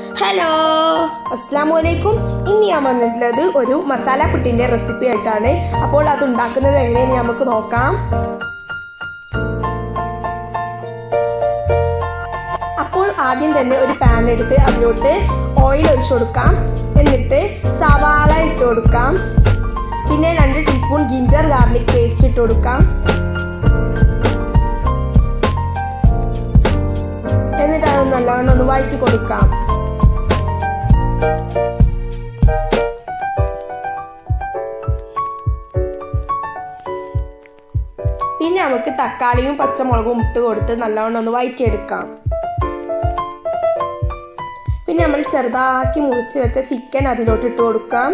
hello അസ്സാം വലൈക്കും ഇന്ന് ഞാൻ വന്നിട്ടുള്ളത് ഒരു മസാല പുട്ടിൻ്റെ റെസിപ്പി ആയിട്ടാണ് അപ്പോൾ അത് ഉണ്ടാക്കുന്നത് എങ്ങനെയെന്ന് നമുക്ക് നോക്കാം അപ്പോൾ ആദ്യം തന്നെ ഒരു പാൻ എടുത്ത് അതിലോട്ട് ഓയിൽ ഒഴിച്ചു കൊടുക്കാം എന്നിട്ട് സവാള ഇട്ട് കൊടുക്കാം പിന്നെ രണ്ട് ടീസ്പൂൺ ജിഞ്ചർ ഗാർലിക് പേസ്റ്റ് ഇട്ട് കൊടുക്കാം എന്നിട്ട് അത് നല്ലവണ്ണം ഒന്ന് വഴറ്റി കൊടുക്കാം പിന്നെ നമുക്ക് തക്കാളിയും പച്ചമുളകും ഇട്ട് കൊടുത്ത് നല്ലവണ്ണം ഒന്ന് വഴറ്റിയെടുക്കാം പിന്നെ നമ്മൾ ചെറുതാക്കി മുറിച്ച് വെച്ച ചിക്കൻ അതിലോട്ട് ഇട്ട് കൊടുക്കാം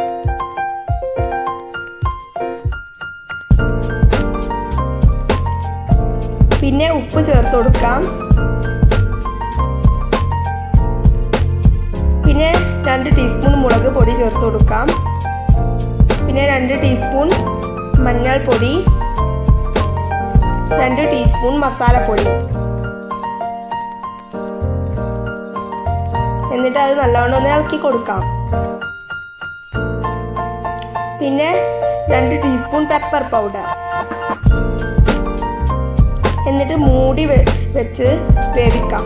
പിന്നെ ഉപ്പ് ചേർത്ത് കൊടുക്കാം പിന്നെ രണ്ട് ടീസ്പൂൺ മുളക് പൊടി ചേർത്ത് കൊടുക്കാം പിന്നെ രണ്ട് ടീസ്പൂൺ മഞ്ഞൾപ്പൊടി രണ്ട് ടീസ്പൂൺ മസാലപ്പൊടി എന്നിട്ട് അത് നല്ലവണ്ണം ഒന്ന് ഇളക്കി കൊടുക്കാം പിന്നെ രണ്ട് ടീസ്പൂൺ പെപ്പർ പൗഡർ എന്നിട്ട് മൂടി വെച്ച് വേവിക്കാം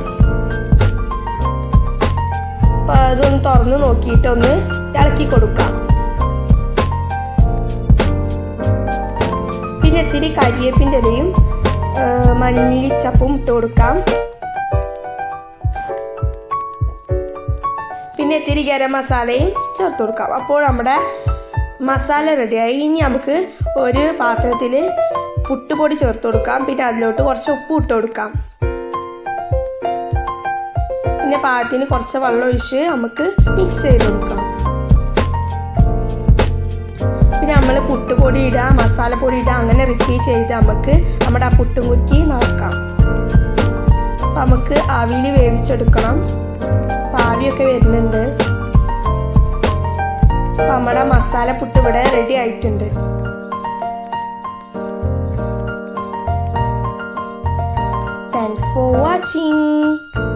അപ്പം അതൊന്ന് തുറന്ന് നോക്കിയിട്ട് ഒന്ന് ഇളക്കി കൊടുക്കാം പിന്നെ ഇത്തിരി കരിയേപ്പിൻ്റെ ഇലയും മല്ലിച്ചപ്പും ഇട്ട് കൊടുക്കാം പിന്നെ ഇത്തിരി ഗരം മസാലയും ചേർത്ത് കൊടുക്കാം അപ്പോൾ നമ്മുടെ മസാല റെഡിയായി ഇനി നമുക്ക് ഒരു പാത്രത്തിൽ പുട്ടുപൊടി ചേർത്ത് കൊടുക്കാം പിന്നെ അതിലോട്ട് കുറച്ച് ഉപ്പ് ഇട്ട് കൊടുക്കാം പിന്നെ പാകത്തിന് കുറച്ച് വെള്ളം ഒഴിച്ച് നമുക്ക് മിക്സ് ചെയ്ത് കൊടുക്കാം പിന്നെ നമ്മൾ പുട്ടുപൊടി ഇടുക മസാലപ്പൊടി ഇടുക അങ്ങനെ റിപ്പീറ്റ് ചെയ്ത് നമുക്ക് നമ്മുടെ ആ പുട്ടും കുറ്റി നോക്കാം അപ്പം നമുക്ക് ആവിയിൽ വേവിച്ചെടുക്കണം അപ്പം ആവിയൊക്കെ വരുന്നുണ്ട് അപ്പം നമ്മുടെ മസാല പുട്ട് ഇവിടെ റെഡി ആയിട്ടുണ്ട് താങ്ക്സ് ഫോർ വാച്ചിങ്